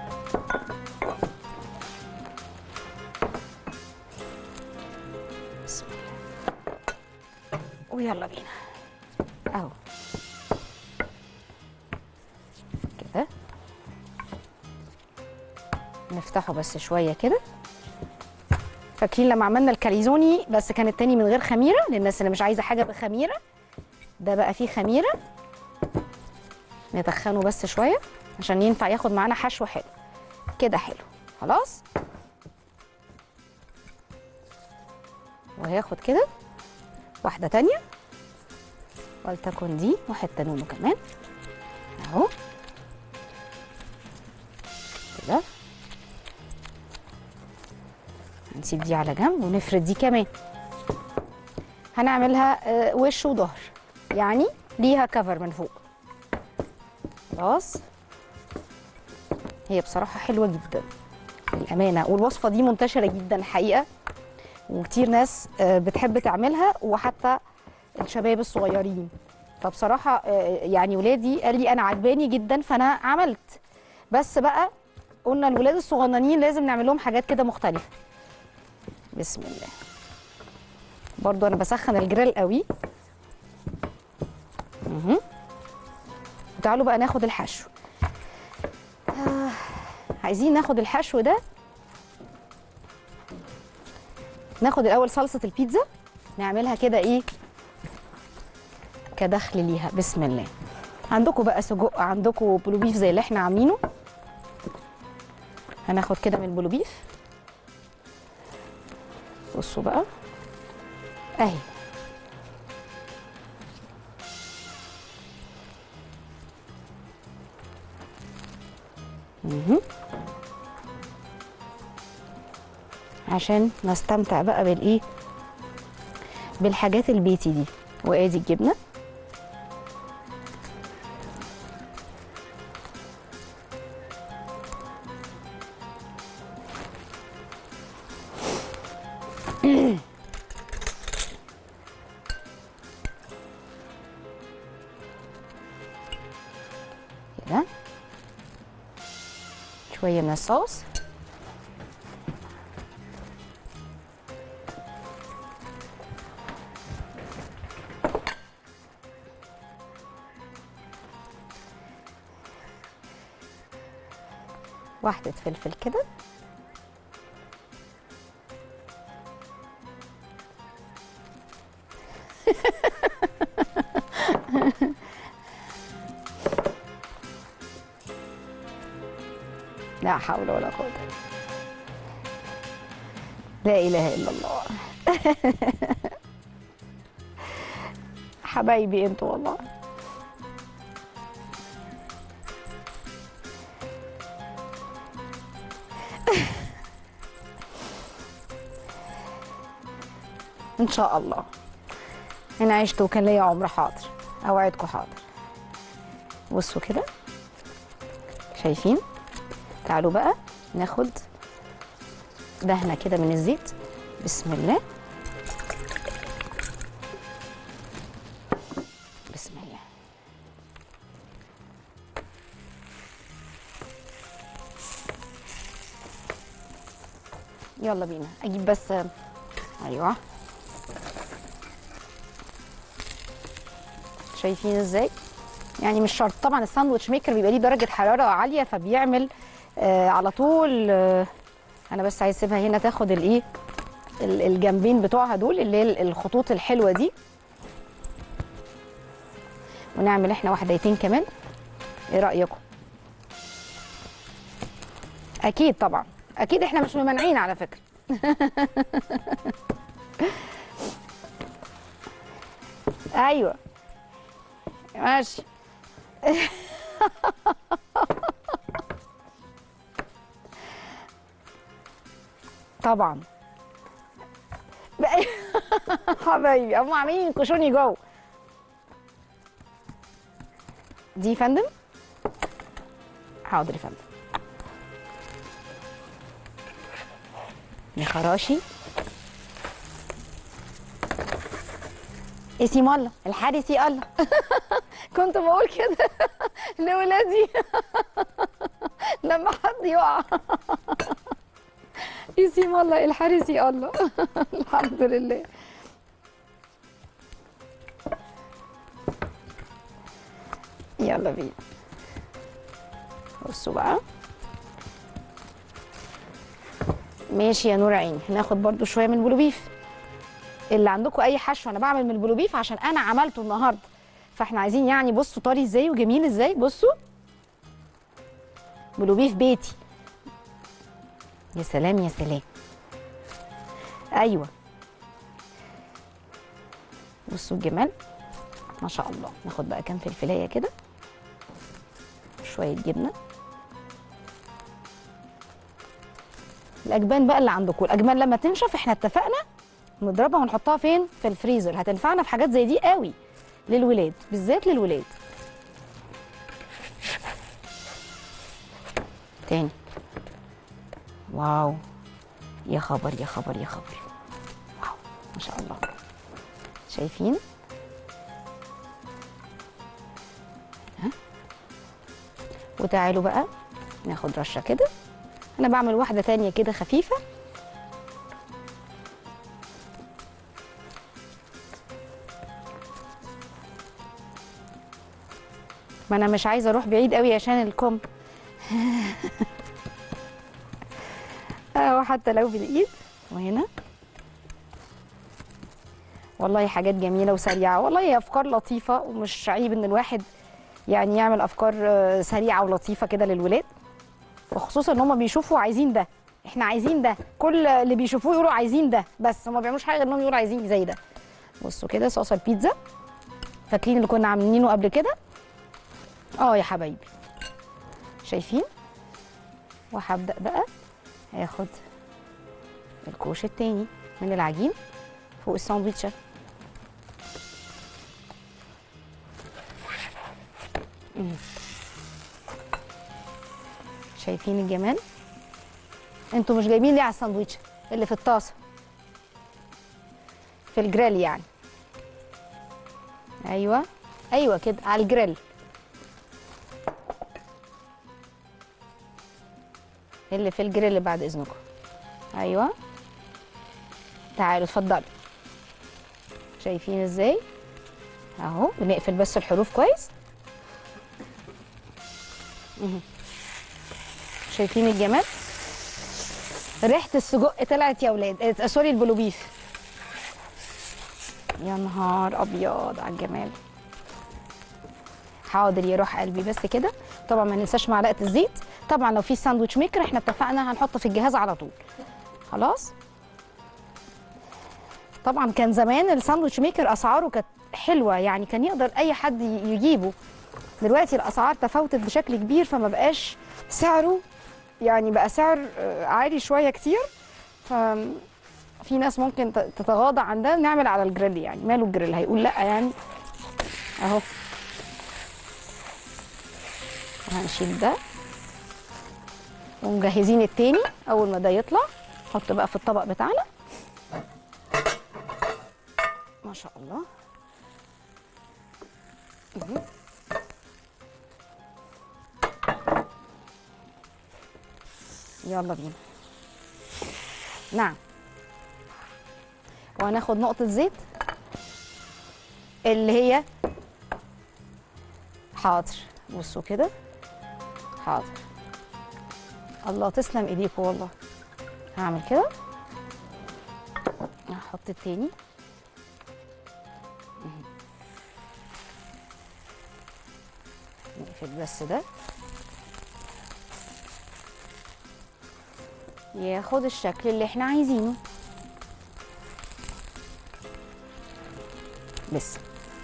بسم الله ويلا بينا اهو كده نفتحه بس شويه كده فاكرين لما عملنا الكاليزوني بس كان التاني من غير خميره للناس اللي مش عايزه حاجه بخميره ده بقى فيه خميره نتخنه بس شويه عشان ينفع ياخد معانا حشو حلو كده حلو خلاص وهياخد كده واحده تانية ولتكن دي وحته نونو كمان اهو كده نسيب دي على جنب ونفرد دي كمان هنعملها آه، وش وظهر يعني ليها كفر من فوق خلاص هي بصراحة حلوة جدا الأمانة والوصفة دي منتشرة جدا الحقيقة وكتير ناس آه، بتحب تعملها وحتى الشباب الصغيرين فبصراحة آه، يعني ولادي قال لي أنا عجباني جدا فأنا عملت بس بقى قلنا الولاد الصغننين لازم نعمل لهم حاجات كده مختلفة بسم الله برضو انا بسخن الجريل قوي مهم. تعالوا بقى ناخد الحشو آه. عايزين ناخد الحشو ده ناخد الاول صلصه البيتزا نعملها كده ايه كدخل ليها بسم الله عندكم بقى سجق عندكم بلوبيف زي اللي احنا عاملينه هناخد كده من البلوبيف بصوا بقى اهي مهم. عشان نستمتع بقى بالايه بالحاجات البيتي دي وادي الجبنه كده شويه من الصوص واحدة فلفل كده لا حول ولا قوة لا إله إلا الله حبايبي انتوا والله ان شاء الله انا عشت وكان ليا عمر حاضر اوعدكم حاضر بصوا كده شايفين تعالوا بقى ناخد دهنه كده من الزيت بسم الله بسم الله يلا بينا اجيب بس ايوه شايفين ازاي يعني مش شرط طبعا الساندوتش ميكر بيبقى ليه درجه حراره عاليه فبيعمل آه على طول آه انا بس عايز اسيبها هنا تاخد الايه ال- الجنبين بتوعها دول اللي هي ال- الخطوط الحلوه دي ونعمل احنا واحدتين كمان ايه رايكم اكيد طبعا اكيد احنا مش ممانعين على فكره ايوه ماشي طبعا بقى- حبايبي هم عاملين ينكشوني جوه دي يا فندم حاضر يا فندم يا خراشي اسم الله الحارس يا الله كنت بقول كده لولادي لما حد يقع اسم الله الحارس يا الله الحمد لله يلا بينا بصوا بقى ماشي يا نور عيني هناخد برضو شويه من البلوبيف اللي عندكم اي حشو انا بعمل من البلوبيف عشان انا عملته النهارده فاحنا عايزين يعني بصوا طري ازاي وجميل ازاي بصوا بلوبيف بيتي يا سلام يا سلام ايوه بصوا الجمال ما شاء الله ناخد بقى كام فلفلايه كده شويه جبنه الاجبان بقى اللي عندكم الاجبان لما تنشف احنا اتفقنا نضربها ونحطها فين في الفريزر هتنفعنا في حاجات زي دي قوي للولاد بالذات للولاد تاني واو يا خبر يا خبر يا خبر واو ما شاء الله شايفين ها وتعالوا بقى ناخد رشه كده انا بعمل واحده تانية كده خفيفه ما انا مش عايزه اروح بعيد قوي عشان الكم اهو حتى لو بالايد وهنا والله حاجات جميله وسريعه والله هي افكار لطيفه ومش عيب ان الواحد يعني يعمل افكار آه، سريعه ولطيفه كده للولاد وخصوصا ان هم بيشوفوا عايزين ده احنا عايزين ده كل اللي بيشوفوه يقولوا عايزين ده بس هم ما بيعملوش حاجه غير انهم يقولوا عايزين زي ده بصوا كده صوص البيتزا فاكرين اللي كنا عاملينه قبل كده اه يا حبايبي شايفين وهبدا بقى هاخد الكوش التاني من العجين فوق الساندوتشه مم. شايفين الجمال انتوا مش جايبين ليه على الساندوتش اللي في الطاسه في الجريل يعني ايوه ايوه كده على الجريل اللي في الجريل بعد اذنكم ايوه تعالوا اتفضلوا شايفين ازاي اهو بنقفل بس الحروف كويس مهم. شايفين الجمال ريحه السجق طلعت يا اولاد آه، سوري البلوبيف يا نهار ابيض على الجمال حاضر يا روح قلبي بس كده طبعا ما ننساش معلقه الزيت طبعا لو في ساندوتش ميكر احنا اتفقنا هنحطه في الجهاز على طول خلاص طبعا كان زمان الساندوتش ميكر اسعاره كانت حلوه يعني كان يقدر اي حد ي- يجيبه دلوقتي الاسعار تفاوتت بشكل كبير فما بقاش سعره يعني بقى سعر آه، عالي شويه كتير ف في ناس ممكن ت- تتغاضى عن ده نعمل على الجريل يعني ماله الجريل هيقول لا يعني اهو هنشيل ده ومجهزين التاني اول ما ده يطلع نحط بقى في الطبق بتاعنا ما شاء الله مهم. يلا بينا نعم وهناخد نقطة زيت اللي هي حاضر بصوا كده حاضر الله تسلم ايديكم والله هعمل كده هحط التاني مهم. نقفل بس ده ياخد الشكل اللي احنا عايزينه بس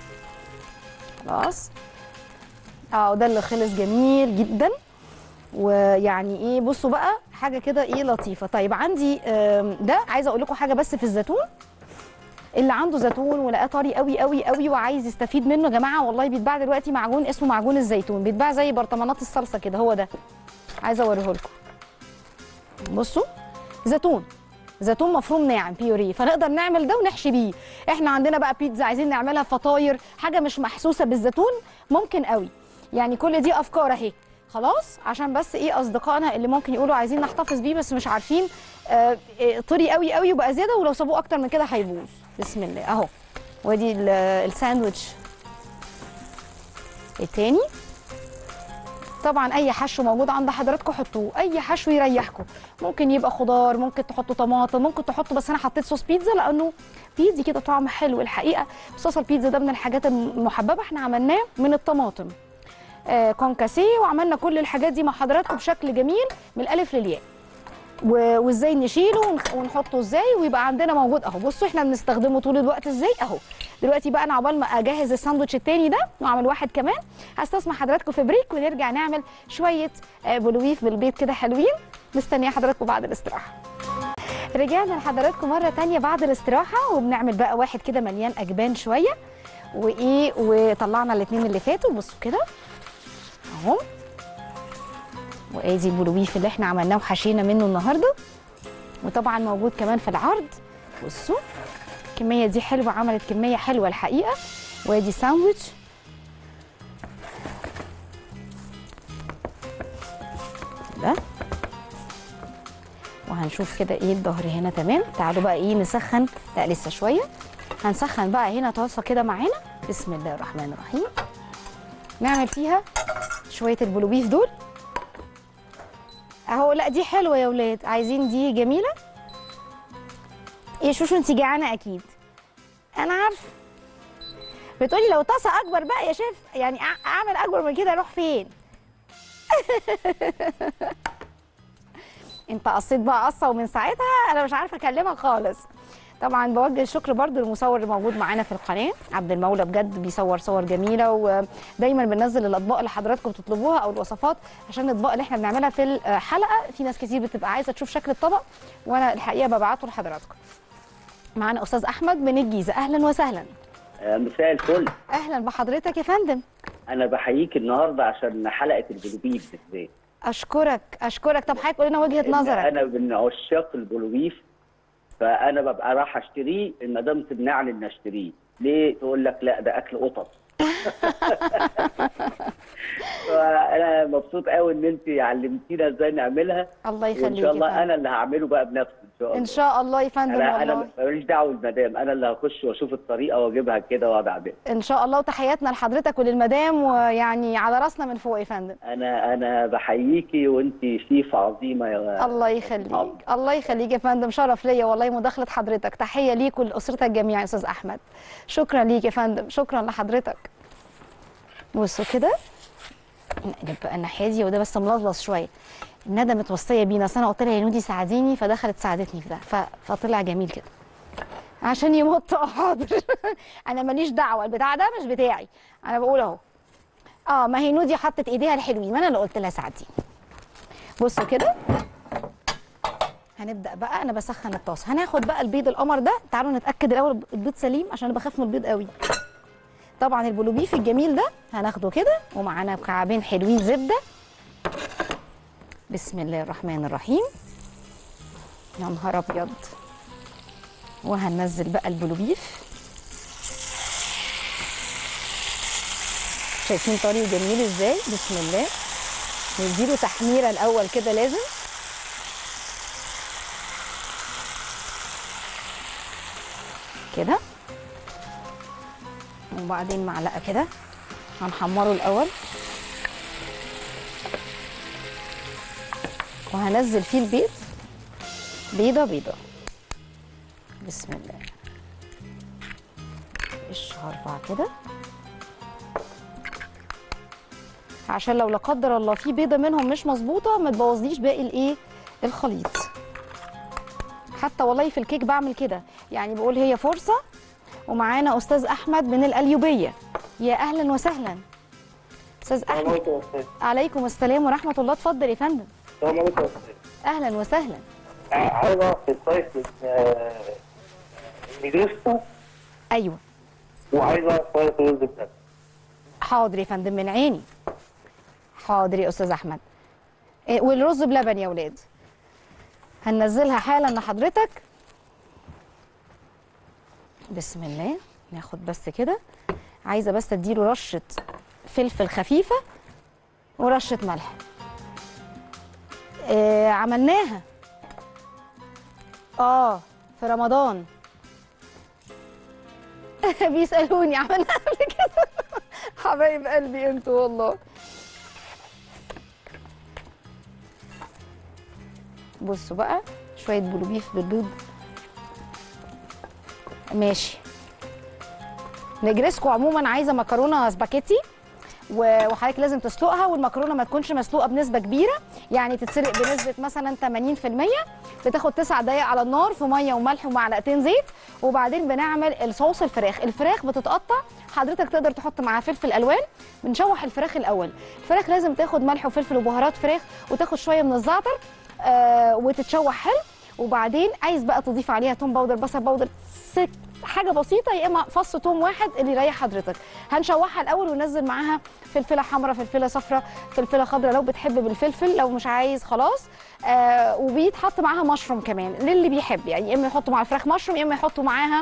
خلاص اه ده اللي خلص جميل جدا ويعني ايه بصوا بقى حاجه كده ايه لطيفه طيب عندي آم، ده عايزه اقول لكم حاجه بس في الزيتون اللي عنده زيتون ولقاه طري قوي قوي قوي وعايز يستفيد منه يا جماعه والله بيتباع دلوقتي معجون اسمه معجون الزيتون بيتباع زي برطمانات الصلصه كده هو ده عايزه اوريه لكم بصوا زيتون زيتون مفروم ناعم بيوري فنقدر نعمل ده ونحشي بيه احنا عندنا بقى بيتزا عايزين نعملها فطاير حاجه مش محسوسه بالزيتون ممكن قوي يعني كل دي افكار اهي خلاص عشان بس ايه اصدقائنا اللي ممكن يقولوا عايزين نحتفظ بيه بس مش عارفين آه إيه، طري قوي قوي وبقى زياده ولو سابوه اكتر من كده هيبوظ بسم الله اهو وادي ال- الساندوتش التاني طبعا اي حشو موجود عند حضراتكم حطوه اي حشو يريحكم ممكن يبقى خضار ممكن تحطوا طماطم ممكن تحطوا بس انا حطيت صوص بيتزا لانه بيدي كده طعم حلو الحقيقه صوص البيتزا ده من الحاجات المحببه احنا عملناه من الطماطم آه كونكاسيه وعملنا كل الحاجات دي مع حضراتكم بشكل جميل من الالف للياء و- وازاي نشيله ونخ- ونحطه ازاي ويبقى عندنا موجود اهو بصوا احنا بنستخدمه طول الوقت ازاي اهو دلوقتي بقى انا عقبال ما اجهز الساندوتش التاني ده واعمل واحد كمان هستسمع حضراتكم في بريك ونرجع نعمل شويه آه، بلويف بالبيت كده حلوين مستنيه حضراتكم بعد الاستراحه رجعنا لحضراتكم مره تانية بعد الاستراحه وبنعمل بقى واحد كده مليان اجبان شويه وايه وطلعنا الاثنين اللي فاتوا بصوا كده اهو وادي البلويف اللي احنا عملناه وحشينا منه النهارده وطبعا موجود كمان في العرض بصوا الكميه دي حلوه عملت كميه حلوه الحقيقه وادي ساندوتش ده وهنشوف كده ايه الظهر هنا تمام تعالوا بقى ايه نسخن لا لسه شويه هنسخن بقى هنا طاسه كده معانا بسم الله الرحمن الرحيم نعمل فيها شويه البلوبيف دول اهو لا دي حلوه يا ولاد عايزين دي جميله ايه شوشو انت جعانه اكيد انا عارفه بتقولي لو طاسه اكبر بقى يا شيف يعني أع- اعمل اكبر من كده اروح فين انت قصيت بقى قصه ومن ساعتها انا مش عارفه اكلمك خالص طبعا بوجه الشكر برضو للمصور اللي موجود معانا في القناه عبد المولى بجد بيصور صور جميله ودايما بننزل الاطباق اللي حضراتكم بتطلبوها او الوصفات عشان الاطباق اللي احنا بنعملها في الحلقه في ناس كتير بتبقى عايزه تشوف شكل الطبق وانا الحقيقه ببعته لحضراتكم معانا استاذ احمد من الجيزه اهلا وسهلا آه، مساء الفل اهلا بحضرتك يا فندم انا بحييك النهارده عشان حلقه البلوبيف بالذات اشكرك اشكرك طب حضرتك قول لنا وجهه إن نظرك انا من عشاق البلوبيف فانا ببقى رايح اشتريه المدام تمنعني ان اشتريه ليه تقول لك لا ده اكل قطط فانا مبسوط قوي ان انت علمتينا ازاي نعملها الله يخليك وان يا شاء الله فندم. انا اللي هعمله بقى بنفسي ان شاء الله ان شاء الله يا فندم انا والله انا ماليش دعوه بالمدام انا اللي هخش واشوف الطريقه واجيبها كده واقعد اعملها ان شاء الله وتحياتنا لحضرتك وللمدام ويعني على راسنا من فوق يا فندم انا انا بحييكي وانت شيف عظيمه يا الله يخليك الله يخليك يا فندم شرف ليا والله مداخله حضرتك تحيه ليك ولاسرتك جميعا يا استاذ احمد شكرا ليك يا فندم شكرا لحضرتك بصوا كده نقلب بقى الناحيه دي وده بس ملظلظ شويه ندى متوصيه بينا أصل انا قلت لها يا نودي ساعديني فدخلت ساعدتني في ده ف- فطلع جميل كده عشان يمط اه حاضر انا ماليش دعوه البتاع ده مش بتاعي انا بقول اهو اه ما هي نودي حطت ايديها الحلوين ما انا اللي قلت لها ساعديني بصوا كده هنبدا بقى انا بسخن الطاسه هناخد بقى البيض القمر ده تعالوا نتاكد الاول البيض سليم عشان انا بخاف من البيض قوي طبعا البلوبيف الجميل ده هناخده كده ومعانا مكعبين حلوين زبده بسم الله الرحمن الرحيم يا نهار ابيض وهننزل بقى البلوبيف شايفين طري وجميل ازاي بسم الله نديله تحميره الاول كده لازم كده وبعدين معلقه كده هنحمره الاول وهنزل فيه البيض بيضه بيضه بسم الله ايش هرفع كده عشان لو لا قدر الله في بيضه منهم مش مظبوطه ما تبوظليش باقي الايه الخليط حتى والله في الكيك بعمل كده يعني بقول هي فرصه ومعانا استاذ احمد من القليوبيه يا اهلا وسهلا استاذ احمد عليكم السلام ورحمه الله اتفضل يا فندم السلام عليكم يا أستاذ. اهلا وسهلا عاوز اعرف السايز من نيجريسكو ايوه وعايزه شويه رز بلبن حاضر يا فندم من عيني حاضر يا استاذ احمد إيه، والرز بلبن يا ولاد هننزلها حالا لحضرتك بسم الله ناخد بس كده عايزه بس اديله رشه فلفل خفيفه ورشه ملح إيه عملناها اه في رمضان بيسالوني عملناها قبل كده حبايب قلبي انتوا والله بصوا بقى شويه بلوبيف بالبيض ماشي نجرسكو عموما عايزه مكرونه سباكيتي و- وحضرتك لازم تسلقها والمكرونه ما تكونش مسلوقه بنسبه كبيره يعني تتسلق بنسبه مثلا 80% بتاخد 9 دقائق على النار في ميه وملح ومعلقتين زيت وبعدين بنعمل الصوص الفراخ الفراخ بتتقطع حضرتك تقدر تحط معاها فلفل الوان بنشوح الفراخ الاول الفراخ لازم تاخد ملح وفلفل وبهارات فراخ وتاخد شويه من الزعتر آه وتتشوح حلو وبعدين عايز بقى تضيف عليها توم باودر بصل باودر ست حاجه بسيطه يا اما فص توم واحد اللي يريح حضرتك هنشوحها الاول وننزل معاها فلفله حمراء فلفله صفراء فلفله خضراء لو بتحب بالفلفل لو مش عايز خلاص آه وبيتحط معاها مشروم كمان للي بيحب يعني يا اما يحطوا مع الفراخ مشروم يا اما يحطوا معاها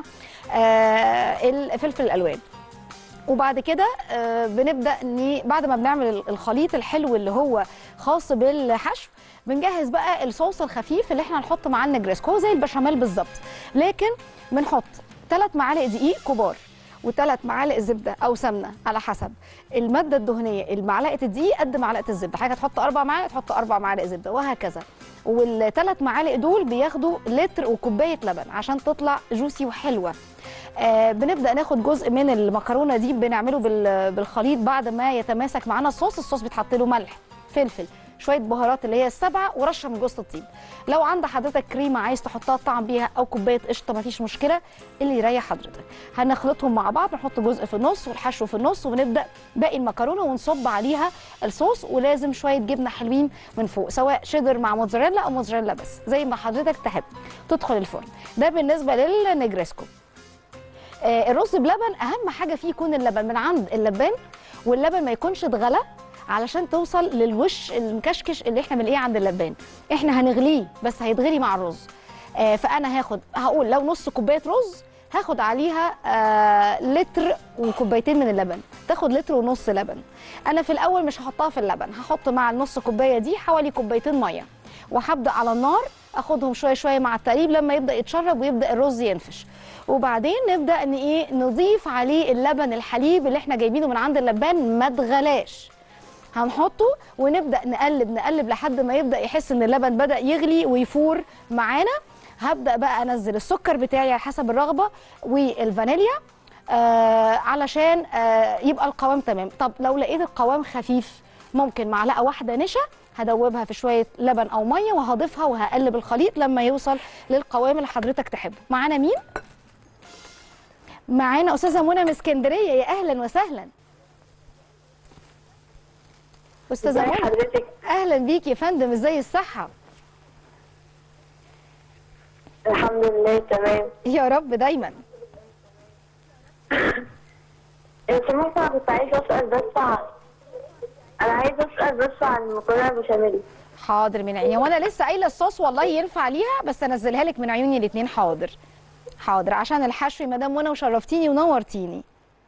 آه الفلفل الالوان وبعد كده آه، بنبدا ان بعد ما بنعمل ال- الخليط الحلو اللي هو خاص بالحشو بنجهز بقى الصوص الخفيف اللي احنا هنحط معاه النجريسكو هو زي البشاميل بالظبط لكن بنحط ثلاث معالق دقيق كبار وثلاث معالق زبده او سمنه على حسب الماده الدهنيه المعلقه الدقيق قد معلقه الزبده حاجه تحط اربع معالق تحط اربع معالق زبده وهكذا والثلاث معالق دول بياخدوا لتر وكوبايه لبن عشان تطلع جوسي وحلوه آه بنبدا ناخد جزء من المكرونه دي بنعمله بال- بالخليط بعد ما يتماسك معانا الصوص الصوص بيتحط له ملح فلفل شويه بهارات اللي هي السبعه ورشه من جوز الطيب لو عند حضرتك كريمه عايز تحطها تطعم بيها او كوبايه قشطه مفيش مشكله اللي يريح حضرتك هنخلطهم مع بعض نحط جزء في النص والحشو في النص ونبدا باقي المكرونه ونصب عليها الصوص ولازم شويه جبنه حلوين من فوق سواء شيدر مع موتزاريلا او موتزاريلا بس زي ما حضرتك تحب تدخل الفرن ده بالنسبه للنجريسكو آه، الرز بلبن اهم حاجه فيه يكون اللبن من عند اللبان واللبن ما يكونش اتغلى علشان توصل للوش المكشكش اللي احنا بنلاقيه عند اللبان احنا هنغليه بس هيتغلي مع الرز آه، فانا هاخد هقول لو نص كوبايه رز هاخد عليها آه لتر وكوبايتين من اللبن تاخد لتر ونص لبن انا في الاول مش هحطها في اللبن هحط مع النص كوبايه دي حوالي كوبايتين ميه وهبدا على النار اخدهم شويه شويه مع التقليب لما يبدا يتشرب ويبدا الرز ينفش وبعدين نبدا ان ايه نضيف عليه اللبن الحليب اللي احنا جايبينه من عند اللبان ما اتغلاش هنحطه ونبدا نقلب نقلب لحد ما يبدا يحس ان اللبن بدا يغلي ويفور معانا هبدا بقى انزل السكر بتاعي على حسب الرغبه والفانيليا آه علشان آه يبقى القوام تمام طب لو لقيت القوام خفيف ممكن معلقه واحده نشا هدوبها في شويه لبن او ميه وهضيفها وهقلب الخليط لما يوصل للقوام اللي حضرتك تحبه معانا مين معانا استاذه منى من اسكندريه يا اهلا وسهلا استاذه ازي منى حضرتك اهلا بيك يا فندم ازاي الصحه الحمد لله تمام يا رب دايما انت ممكن كنت عايزه اسال بس عن انا عايزه اسال بس عن المكرونه البشاميل حاضر من عيني وانا لسه قايله الصوص والله ينفع ليها بس انزلها لك من عيوني الاثنين حاضر حاضر عشان الحشو يا مدام منى وشرفتيني ونورتيني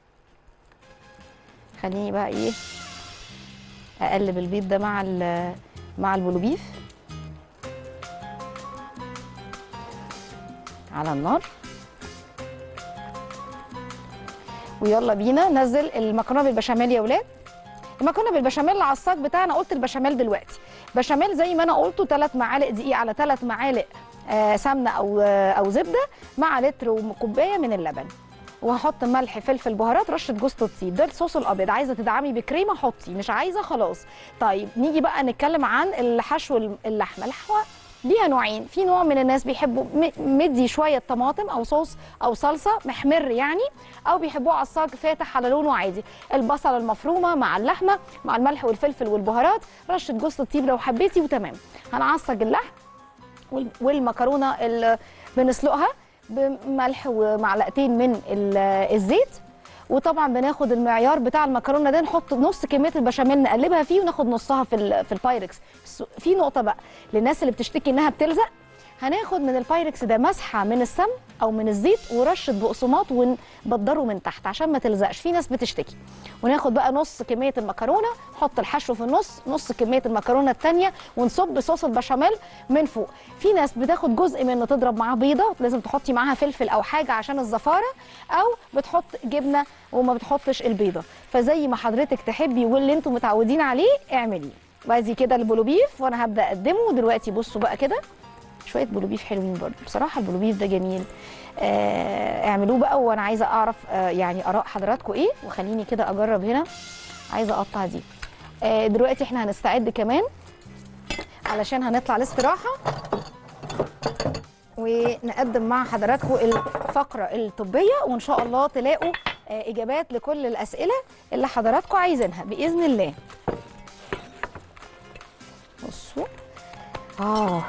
خليني بقى ايه اقلب البيض ده مع ال- مع البلوبيف على النار ويلا بينا نزل المكرونه بالبشاميل يا ولاد المكرونه بالبشاميل العصاج بتاعنا قلت البشاميل دلوقتي بشاميل زي ما انا قلته ثلاث معالق دقيق على ثلاث معالق آه سمنه او آه او زبده مع لتر وكوبايه من اللبن وهحط ملح فلفل بهارات رشه جوز الطيب ده الصوص الابيض عايزه تدعمي بكريمه حطي مش عايزه خلاص طيب نيجي بقى نتكلم عن الحشو اللحمه اللحمه ليها نوعين في نوع من الناس بيحبوا م- مدي شويه طماطم او صوص او صلصه محمر يعني او بيحبوه عصاج فاتح على لونه عادي البصله المفرومه مع اللحمه مع الملح والفلفل والبهارات رشه جوز الطيب لو حبيتي وتمام هنعصج اللحم وال- والمكرونه اللي بنسلقها بملح ومعلقتين من ال- الزيت وطبعا بناخد المعيار بتاع المكرونه ده نحط نص كميه البشاميل نقلبها فيه وناخد نصها في ال- في البايركس بس في نقطه بقى للناس اللي بتشتكي انها بتلزق هناخد من البايركس ده مسحه من السمن او من الزيت ورشه بقسماط ونبدره من تحت عشان ما تلزقش في ناس بتشتكي وناخد بقى نص كميه المكرونه نحط الحشو في النص نص كميه المكرونه الثانيه ونصب صوص البشاميل من فوق في ناس بتاخد جزء منه تضرب معاه بيضه لازم تحطي معاها فلفل او حاجه عشان الزفاره او بتحط جبنه وما بتحطش البيضه فزي ما حضرتك تحبي واللي انتم متعودين عليه اعمليه وادي كده البلوبيف وانا هبدا اقدمه دلوقتي بصوا بقى كده شويه بلوبيف حلوين برضه بصراحه البلوبيف ده جميل آه اعملوه بقى وانا عايزه اعرف آه يعني اراء حضراتكم ايه وخليني كده اجرب هنا عايزه اقطع دي آه دلوقتي احنا هنستعد كمان علشان هنطلع الاستراحه ونقدم مع حضراتكم الفقره الطبيه وان شاء الله تلاقوا آه اجابات لكل الاسئله اللي حضراتكم عايزينها باذن الله بصوا اه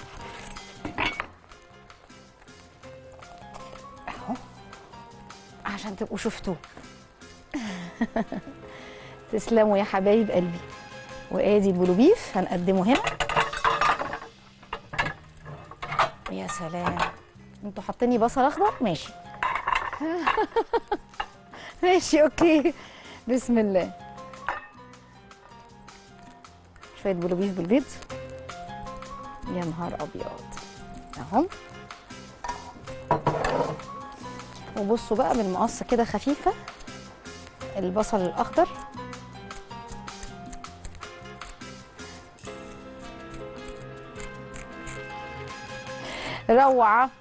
اهو عشان تبقوا شفتوه تسلموا يا حبايب قلبي وادي البلوبيف هنقدمه هنا يا سلام انتوا حاطيني بصل اخضر ماشي ماشي اوكي بسم الله شويه بلوبيف بالبيض يا نهار ابيض اهو وبصوا بقى بالمقص كده خفيفه البصل الاخضر روعه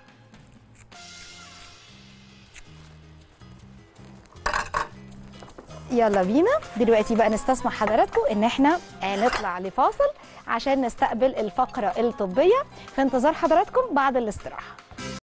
يلا بينا دلوقتي بقى نستسمح حضراتكم ان احنا آه، نطلع لفاصل عشان نستقبل الفقره الطبيه في انتظار حضراتكم بعد الاستراحه